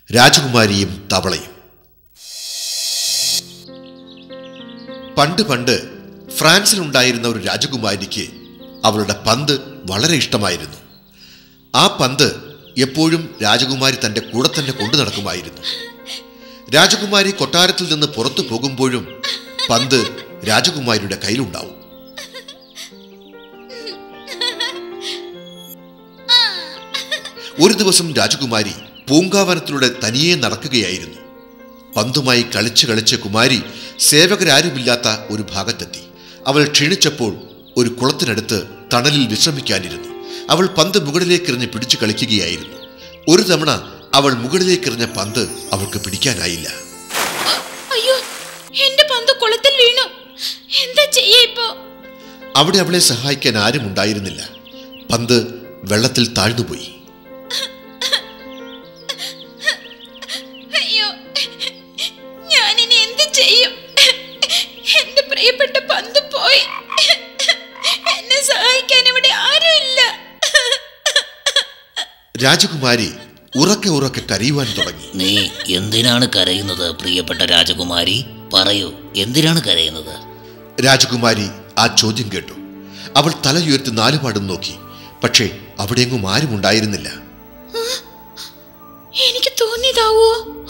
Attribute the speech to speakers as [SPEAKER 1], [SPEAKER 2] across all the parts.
[SPEAKER 1] രാജകുമാരിയും തവളയും പണ്ട് പണ്ട് ഫ്രാൻസിലുണ്ടായിരുന്ന ഒരു രാജകുമാരിക്ക് അവളുടെ പന്ത് വളരെ ഇഷ്ടമായിരുന്നു ആ പന്ത് എപ്പോഴും രാജകുമാരി തന്റെ കൂടെ തന്നെ കൊണ്ടു നടക്കുമായിരുന്നു രാജകുമാരി കൊട്ടാരത്തിൽ നിന്ന് പുറത്തു പോകുമ്പോഴും പന്ത് രാജകുമാരിയുടെ കയ്യിലുണ്ടാവും ഒരു ദിവസം രാജകുമാരി പൂങ്കാവനത്തിലൂടെ തനിയെ നടക്കുകയായിരുന്നു പന്തുമായി കളിച്ച് കളിച്ച് കുമാരി സേവകരാരുമില്ലാത്ത ഒരു ഭാഗത്തെത്തി അവൾ ക്ഷീണിച്ചപ്പോൾ ഒരു കുളത്തിനടുത്ത് തണലിൽ വിശ്രമിക്കാനിരുന്നു അവൾ പന്ത് മുകളിലേക്കെറിഞ്ഞ് പിടിച്ചു കളിക്കുകയായിരുന്നു ഒരു തവണ അവൾ മുകളിലേക്കെറിഞ്ഞ പന്ത് അവൾക്ക് പിടിക്കാനായില്ല
[SPEAKER 2] അയ്യോ എന്റെ പന്ത് കുളത്തിൽ വീണു എന്താ ചെയ്യാ ഇപ്പോ
[SPEAKER 1] അവിടെ അവളെ സഹായിക്കാൻ ആരും ഉണ്ടായിരുന്നില്ല പന്ത് വെള്ളത്തിൽ താഴ്ന്നുപോയി
[SPEAKER 2] അയ്യോ ഞാനിനി എന്ത് ചെയ്യും എന്റെ പ്രിയപ്പെട്ട പന്ത് പോയി എന്നെ സഹായിക്കാൻ ഇവിടെ ആരുമില്ല
[SPEAKER 1] രാജകുമാരി ഉറക്കെ ഉറക്കെ കരയുവാൻ തുടങ്ങി
[SPEAKER 3] നീ എന്തിനാണ് കരയുന്നത് പ്രിയപ്പെട്ട രാജകുമാരി പറയൂ എന്തിനാണ് കരയുന്നത്
[SPEAKER 1] രാജകുമാരി ആ ചോദ്യം കേട്ടു അവൾ തലയുയർത്തി നാലുപാടും നോക്കി പക്ഷേ അവിടെയെങ്ങും ആരും ഉണ്ടായിരുന്നില്ല
[SPEAKER 2] എനിക്ക് തോന്നിയതാവോ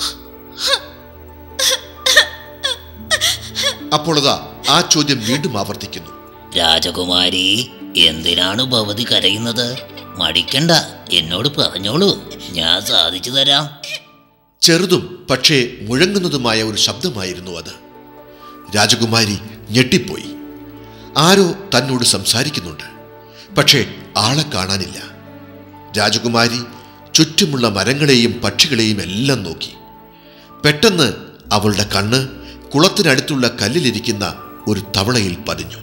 [SPEAKER 1] അപ്പോൾ അതാ ആ ചോദ്യം വീണ്ടും ആവർത്തിക്കുന്നു
[SPEAKER 3] രാജകുമാരി എന്തിനാണ് ഭവതി കരയുന്നത് മടിക്കണ്ട എന്നോട് പറഞ്ഞോളൂ ഞാൻ സാധിച്ചു തരാം
[SPEAKER 1] ചെറുതും പക്ഷേ മുഴങ്ങുന്നതുമായ ഒരു ശബ്ദമായിരുന്നു അത് രാജകുമാരി ഞെട്ടിപ്പോയി ആരോ തന്നോട് സംസാരിക്കുന്നുണ്ട് പക്ഷേ ആളെ കാണാനില്ല രാജകുമാരി ചുറ്റുമുള്ള മരങ്ങളെയും പക്ഷികളെയും എല്ലാം നോക്കി പെട്ടെന്ന് അവളുടെ കണ്ണ് കുളത്തിനടുത്തുള്ള കല്ലിലിരിക്കുന്ന ഒരു തവളയിൽ പതിഞ്ഞു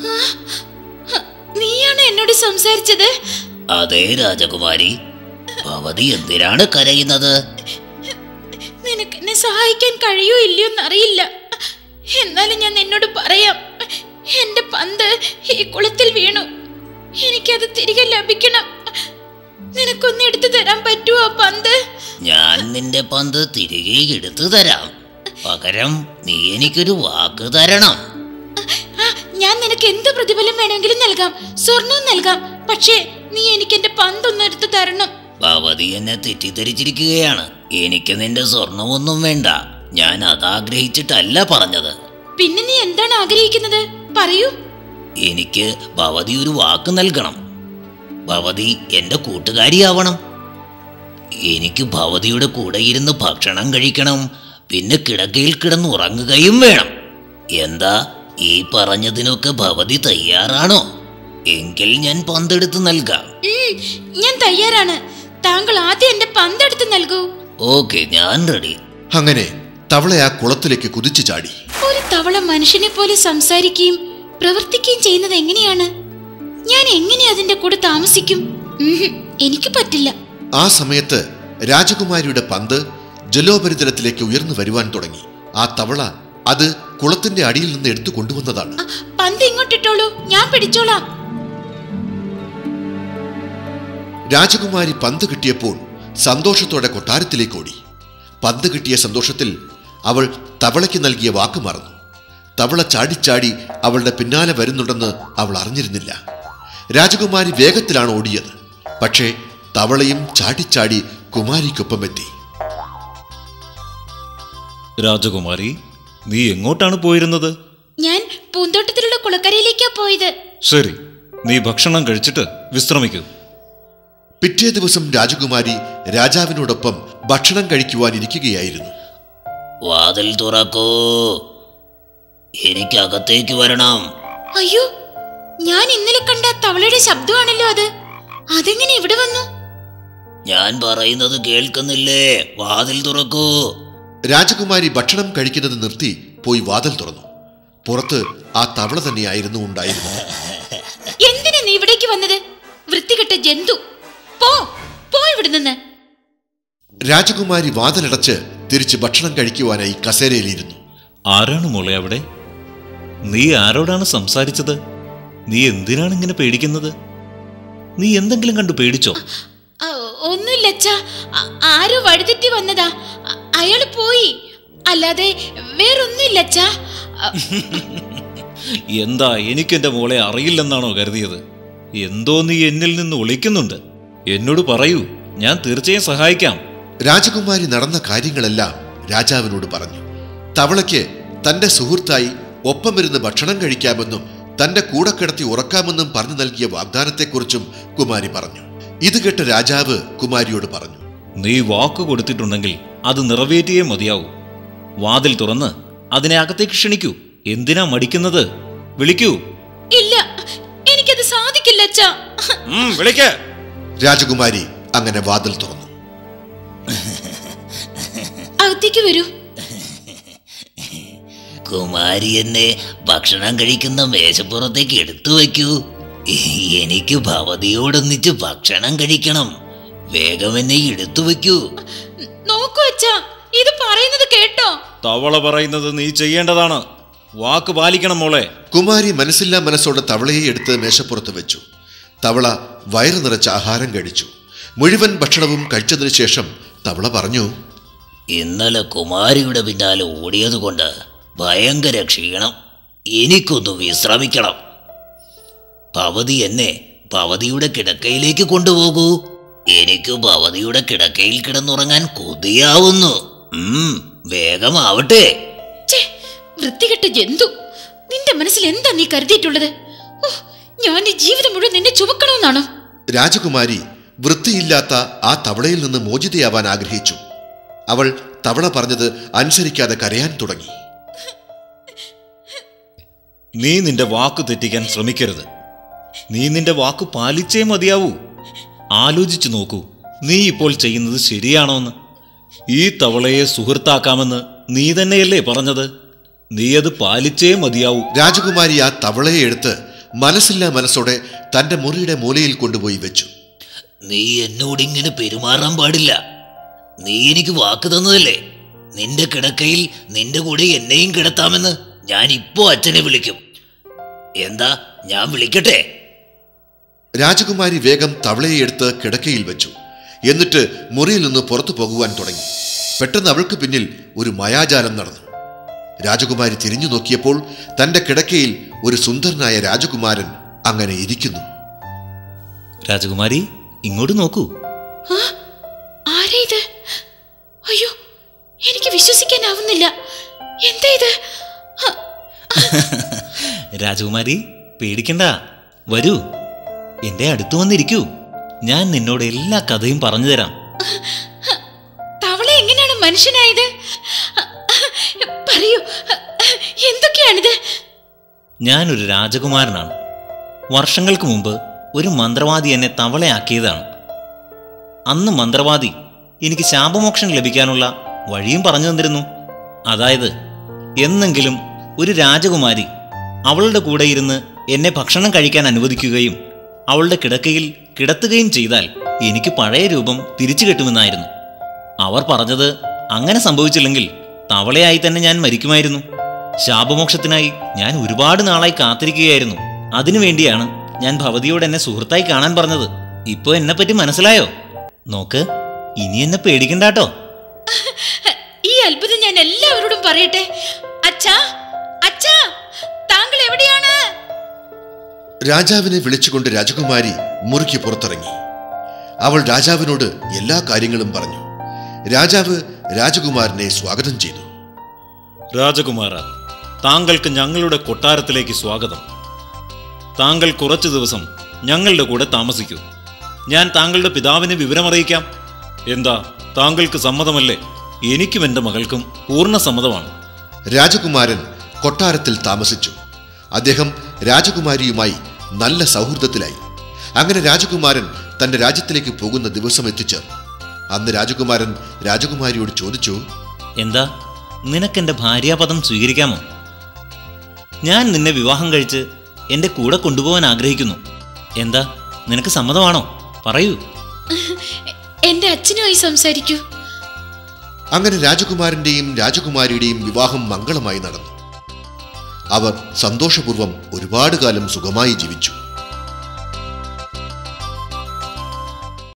[SPEAKER 2] നീയാണ് എന്നോട് സംസാരിച്ചത്
[SPEAKER 3] അതേ രാജകുമാരി ഭവതി എന്തിനാണ് കരയുന്നത്
[SPEAKER 2] നിനക്ക് എന്നെ സഹായിക്കാൻ കഴിയോ ഇല്ലയോ എന്നറിയില്ല എന്നാലും ഞാൻ നിന്നോട് പറയാം എന്റെ പന്ത് ഈ കുളത്തിൽ വീണു എനിക്കത് തിരികെ ലഭിക്കണം നിനക്കൊന്ന് എടുത്തു തരാൻ പറ്റുമോ ആ പന്ത്
[SPEAKER 3] ഞാൻ നിന്റെ പന്ത് തിരികെ എടുത്തു തരാം പകരം നീ എനിക്കൊരു വാക്ക് തരണം
[SPEAKER 2] ആ, ഞാൻ നിനക്ക് എന്ത് പ്രതിഫലം വേണമെങ്കിലും നൽകാം സ്വർണവും നൽകാം പക്ഷേ നീ എനിക്ക് എന്റെ പന്തൊന്ന് എടുത്തു തരണം
[SPEAKER 3] ഭവതി എന്നെ തെറ്റിദ്ധരിച്ചിരിക്കുകയാണ് എനിക്ക് നിന്റെ സ്വർണമൊന്നും വേണ്ട ഞാൻ അതാഗ്രഹിച്ചിട്ടല്ല പറഞ്ഞത്
[SPEAKER 2] പിന്നെ നീ എന്താണ് ആഗ്രഹിക്കുന്നത് പറയൂ
[SPEAKER 3] എനിക്ക് ഭവതി ഒരു വാക്ക് നൽകണം ഭവതി എന്റെ കൂട്ടുകാരിയാവണം എനിക്ക് ഭവതിയുടെ കൂടെ ഇരുന്ന് ഭക്ഷണം കഴിക്കണം പിന്നെ കിടക്കയിൽ കിടന്ന് ഉറങ്ങുകയും വേണം എന്താ ഈ പറഞ്ഞതിനൊക്കെ ഭവതി തയ്യാറാണോ എങ്കിൽ ഞാൻ പന്തെടുത്ത് നൽകാം
[SPEAKER 2] ഉം, ഞാൻ തയ്യാറാണ് താങ്കൾ ആദ്യം എന്റെ പന്തെടുത്ത് നൽകൂ
[SPEAKER 3] ഓക്കെ ഞാൻ റെഡി
[SPEAKER 1] അങ്ങനെ തവള ആ കുളത്തിലേക്ക് കുതിച്ചു ചാടി
[SPEAKER 2] ഒരു തവള മനുഷ്യനെ പോലെ സംസാരിക്കുകയും പ്രവർത്തിക്കുകയും ചെയ്യുന്നത് എങ്ങനെയാണ് ഞാൻ എങ്ങനെ അതിന്റെ കൂടെ താമസിക്കും ഉഹും, എനിക്ക് പറ്റില്ല
[SPEAKER 1] ആ സമയത്ത് രാജകുമാരിയുടെ പന്ത് ജലോപരിതലത്തിലേക്ക് ഉയർന്നു വരുവാൻ തുടങ്ങി ആ തവള അത് കുളത്തിന്റെ അടിയിൽ നിന്ന് എടുത്തു കൊണ്ടുവന്നതാണ്
[SPEAKER 2] ആ, പന്ത് ഇങ്ങോട്ടിട്ടോളൂ ഞാൻ പിടിച്ചോളാം
[SPEAKER 1] രാജകുമാരി പന്ത് കിട്ടിയപ്പോൾ സന്തോഷത്തോടെ കൊട്ടാരത്തിലേക്ക് ഓടി പന്ത് കിട്ടിയ സന്തോഷത്തിൽ അവൾ തവളയ്ക്ക് നൽകിയ വാക്ക് മറന്നു തവള ചാടിച്ചാടി അവളുടെ പിന്നാലെ വരുന്നുണ്ടെന്ന് അവൾ അറിഞ്ഞിരുന്നില്ല രാജകുമാരി വേഗത്തിലാണ് ഓടിയത് പക്ഷേ തവളയും ചാടിച്ചാടി കുമാരിക്കൊപ്പം എത്തി
[SPEAKER 4] രാജകുമാരി നീ എങ്ങോട്ടാണ് പോയിരുന്നത്
[SPEAKER 2] ഞാൻ പൂന്തോട്ടത്തിലുള്ള കുളക്കരയിലേക്കാ പോയത്
[SPEAKER 4] ശരി നീ ഭക്ഷണം കഴിച്ചിട്ട് വിശ്രമിക്കൂ
[SPEAKER 1] പിറ്റേ ദിവസം രാജകുമാരി രാജാവിനോടൊപ്പം ഭക്ഷണം കഴിക്കുവാനിരിക്കുകയായിരുന്നു
[SPEAKER 3] വാതിൽ തുറക്കൂ എനിക്കകത്തേക്ക് വരണം
[SPEAKER 2] അയ്യോ ഞാൻ ഇന്നലെ കണ്ട തവളയുടെ ശബ്ദമാണല്ലോ അത് അതെങ്ങനെ ഇവിടെ വന്നു
[SPEAKER 3] ഞാൻ പറയുന്നത് കേൾക്കുന്നില്ലേ വാതിൽ തുറക്കൂ
[SPEAKER 1] രാജകുമാരി ഭക്ഷണം കഴിക്കുന്നത് നിർത്തി പോയി വാതിൽ തുറന്നു പുറത്ത് ആ തവള തന്നെയായിരുന്നു ഉണ്ടായിരുന്നത്
[SPEAKER 2] എന്തിനാ നീ ഇവിടേക്ക് വന്നത് വൃത്തികെട്ട ജന്തു പോ പോ ഇവിടെ നിന്ന്
[SPEAKER 1] രാജകുമാരി വാതിലടച്ച് തിരിച്ച് ഭക്ഷണം കഴിക്കുവാനായി കസേരയിലിരുന്നു
[SPEAKER 4] ആരാണ് മോളെ അവിടെ നീ ആരോടാണ് സംസാരിച്ചത് നീ എന്തിനാണ് ഇങ്ങനെ പേടിക്കുന്നത് നീ എന്തെങ്കിലും കണ്ടു പേടിച്ചോ
[SPEAKER 2] ആ, ഒന്നുമില്ല അച്ഛാ അ- ആരോ വഴിതെറ്റി വന്നതാ അ- അയാള് പോയി അല്ലാതെ വേറൊന്നുമില്ല അച്ഛാ അ,
[SPEAKER 4] എന്താ എനിക്കെന്റെ മോളെ അറിയില്ലെന്നാണോ കരുതിയത് എന്തോ നീ എന്നിൽ നിന്ന് ഒളിക്കുന്നുണ്ട് എന്നോട് പറയൂ ഞാൻ തീർച്ചയായും സഹായിക്കാം
[SPEAKER 1] രാജകുമാരി നടന്ന കാര്യങ്ങളെല്ലാം രാജാവിനോട് പറഞ്ഞു തവളയ്ക്ക് തന്റെ സുഹൃത്തായി ഒപ്പമിരുന്ന് ഭക്ഷണം കഴിക്കാമെന്നും തന്റെ കൂടെ കിടത്തി ഉറക്കാമെന്നും പറഞ്ഞു നൽകിയ വാഗ്ദാനത്തെക്കുറിച്ചും കുമാരി പറഞ്ഞു ഇത് കേട്ട രാജാവ് കുമാരിയോട് പറഞ്ഞു
[SPEAKER 4] നീ വാക്ക് കൊടുത്തിട്ടുണ്ടെങ്കിൽ അത് നിറവേറ്റിയേ മതിയാവൂ വാതിൽ തുറന്ന് അതിനെ അകത്തേക്ക് ക്ഷണിക്കൂ എന്തിനാ മടിക്കുന്നത് വിളിക്കൂ
[SPEAKER 2] ഇല്ല എനിക്കത് സാധിക്കില്ല അച്ഛാ
[SPEAKER 4] ഉം, വിളിക്ക്
[SPEAKER 1] രാജകുമാരി അങ്ങനെ വാതിൽ തുറന്നു
[SPEAKER 2] അകത്തേക്ക് വരൂ
[SPEAKER 3] കുമാരി എന്നെ ഭക്ഷണം കഴിക്കുന്ന മേശപ്പുറത്തേക്ക് എടുത്തു വയ്ക്കൂ എനിക്ക് ഭവതിയോടൊന്നിച്ച് ഭക്ഷണം കഴിക്കണം വേഗം എന്നെ എടുത്തു വയ്ക്കൂ
[SPEAKER 2] നോക്കൂ അച്ഛാ ഇത് പറയുന്നത് കേട്ടോ
[SPEAKER 4] തവള പറയുന്നത് നീ ചെയ്യേണ്ടതാണ് വാക്ക് പാലിക്കണം മോളെ
[SPEAKER 1] കുമാരി മനസ്സില്ലാ മനസ്സോടെ തവളയെ എടുത്ത് മേശപ്പുറത്ത് വെച്ചു തവള വയറു നിറച്ച ആഹാരം കഴിച്ചു മുഴുവൻ ഭക്ഷണവും കഴിച്ചതിനു ശേഷം തവള പറഞ്ഞു
[SPEAKER 3] ഇന്നലെ കുമാരിയുടെ പിന്നാലെ ഓടിയതുകൊണ്ട് ഭയങ്കര ക്ഷീണം എനിക്കൊന്ന് വിശ്രമിക്കണം ഭവതി എന്നെ ഭവതിയുടെ കിടക്കയിലേക്ക് കൊണ്ടുപോകൂ എനിക്ക് ഭവതിയുടെ കിടക്കയിൽ കിടന്നുറങ്ങാൻ കൊതിയാവുന്നു ഉം, വേഗമാവട്ടെ
[SPEAKER 2] ഛേ വൃത്തികെട്ട ജന്തു നിന്റെ മനസ്സിൽ എന്താ നീ കരുതിയിട്ടുള്ളത് ഓ ഞാൻ ഈ ജീവിതം മുഴുവൻ നിന്നെ ചുമക്കണമെന്നാണോ
[SPEAKER 1] രാജകുമാരി വൃത്തിയില്ലാത്ത ആ തവളയിൽ നിന്ന് മോചിതയാവാൻ ആഗ്രഹിച്ചു അവൾ തവള പറഞ്ഞത് അനുസരിക്കാതെ കരയാൻ തുടങ്ങി
[SPEAKER 4] നീ നിന്റെ വാക്ക് തെറ്റിക്കാൻ ശ്രമിക്കരുത് നീ നിന്റെ വാക്ക് പാലിച്ചേ മതിയാവൂ ആലോചിച്ചു നോക്കൂ നീ ഇപ്പോൾ ചെയ്യുന്നത് ശരിയാണോന്ന് ഈ തവളയെ സുഹൃത്താക്കാമെന്ന് നീ തന്നെയല്ലേ പറഞ്ഞത് നീ അത് പാലിച്ചേ മതിയാവൂ
[SPEAKER 1] രാജകുമാരി ആ തവളയെ എടുത്ത് മനസ്സില്ലാ മനസ്സോടെ തന്റെ മുറിയുടെ മൂലയിൽ കൊണ്ടുപോയി വെച്ചു
[SPEAKER 3] നീ എന്നോടിങ്ങനെ പെരുമാറാൻ പാടില്ല നീ എനിക്ക് വാക്ക് തന്നതല്ലേ നിന്റെ കിടക്കയിൽ നിന്റെ കൂടെ എന്നെയും കിടത്താമെന്ന് ഞാൻ ഇപ്പോ അച്ഛനെ വിളിക്കും എന്താ ഞാൻ വിളിക്കട്ടെ
[SPEAKER 1] രാജകുമാരി വേഗം തവളയെ എടുത്ത് കിടക്കയിൽ വെച്ചു എന്നിട്ട് മുറിയിൽ നിന്ന് പുറത്തു പോകുവാൻ തുടങ്ങി പെട്ടെന്ന് അവൾക്ക് പിന്നിൽ ഒരു മായാജാലം നടന്നു രാജകുമാരി തിരിഞ്ഞു നോക്കിയപ്പോൾ തന്റെ കിടക്കയിൽ ഒരു സുന്ദരനായ രാജകുമാരൻ അങ്ങനെ ഇരിക്കുന്നു
[SPEAKER 4] രാജകുമാരി ഇങ്ങോട്ട് നോക്കൂ
[SPEAKER 2] ആ ആരാ ഇത് അയ്യോ എനിക്ക് വിശ്വസിക്കാനാവുന്നില്ല എന്താ ഇത് ആ,
[SPEAKER 4] രാജകുമാരി പേടിക്കണ്ട വരൂ എന്റെ അടുത്ത് വന്നിരിക്കൂ ഞാൻ നിന്നോട് എല്ലാ കഥയും പറഞ്ഞു തരാം
[SPEAKER 2] തവള എങ്ങനെയാണ് മനുഷ്യനായത് പറയൂ എന്തൊക്കെയാണിത്
[SPEAKER 4] ഞാനൊരു രാജകുമാരനാണ് വർഷങ്ങൾക്ക് മുമ്പ് ഒരു മന്ത്രവാദി എന്നെ തവളയാക്കിയതാണ് അന്ന് മന്ത്രവാദി എനിക്ക് ശാപമോക്ഷം ലഭിക്കാനുള്ള വഴിയും പറഞ്ഞു തന്നിരുന്നു അതായത് എന്നെങ്കിലും ഒരു രാജകുമാരി അവളുടെ കൂടെ ഇരുന്ന് എന്നെ ഭക്ഷണം കഴിക്കാൻ അനുവദിക്കുകയും അവളുടെ കിടക്കയിൽ കിടത്തുകയും ചെയ്താൽ എനിക്ക് പഴയ രൂപം തിരിച്ചു കിട്ടുമെന്നായിരുന്നു അവർ പറഞ്ഞത് അങ്ങനെ സംഭവിച്ചില്ലെങ്കിൽ തവളയായി തന്നെ ഞാൻ മരിക്കുമായിരുന്നു ശാപമോക്ഷത്തിനായി ഞാൻ ഒരുപാട് നാളായി കാത്തിരിക്കുകയായിരുന്നു അതിനുവേണ്ടിയാണ് ഞാൻ ഭവതിയോട് എന്നെ സുഹൃത്തായി കാണാൻ പറഞ്ഞത് ഇപ്പൊ എന്നെ പറ്റി മനസ്സിലായോ നോക്ക് ഇനി എന്നെ പേടിക്കണ്ടാട്ടോ
[SPEAKER 2] ഈ അത്ഭുതം ഞാൻ എല്ലാവരോടും പറയട്ടെ അച്ഛാ അച്ഛാ താങ്കൾ എവിടെയാണ്
[SPEAKER 1] രാജാവിനെ വിളിച്ചുകൊണ്ട് രാജകുമാരി മുറിക്ക് പുറത്തിറങ്ങി അവൾ രാജാവിനോട് എല്ലാ കാര്യങ്ങളും പറഞ്ഞു രാജാവ് രാജകുമാരനെ സ്വാഗതം ചെയ്തു
[SPEAKER 4] രാജകുമാര താങ്കൾക്ക് ഞങ്ങളുടെ കൊട്ടാരത്തിലേക്ക് സ്വാഗതം താങ്കൾ കുറച്ചു ദിവസം ഞങ്ങളുടെ കൂടെ താമസിക്കൂ ഞാൻ താങ്കളുടെ പിതാവിനെ വിവരമറിയിക്കാം എന്താ താങ്കൾക്ക് സമ്മതമല്ലേ എനിക്കും എൻ്റെ മകൾക്കും പൂർണ്ണ സമ്മതമാണ്
[SPEAKER 1] രാജകുമാരൻ കൊട്ടാരത്തിൽ താമസിച്ചു അദ്ദേഹം രാജകുമാരിയുമായി നല്ല സൗഹൃദത്തിലായി അങ്ങനെ രാജകുമാരൻ തന്റെ രാജ്യത്തിലേക്ക് പോകുന്ന ദിവസം എത്തിച്ചേർന്നു അന്ന് രാജകുമാരൻ രാജകുമാരിയോട് ചോദിച്ചു
[SPEAKER 4] എന്താ നിനക്കെന്റെ ഭാര്യാപദം സ്വീകരിക്കാമോ ഞാൻ നിന്നെ വിവാഹം കഴിച്ച് എൻ്റെ കൂടെ കൊണ്ടുപോകാൻ ആഗ്രഹിക്കുന്നു എന്താ നിനക്ക് സമ്മതമാണോ പറയൂ
[SPEAKER 2] എന്റെ അച്ഛനുമായി സംസാരിക്കൂ
[SPEAKER 1] അങ്ങനെ രാജകുമാരന്റെയും രാജകുമാരിയുടെയും വിവാഹം മംഗളമായി നടന്നു അവർ സന്തോഷപൂർവ്വം ഒരുപാട് കാലം സുഖമായി ജീവിച്ചു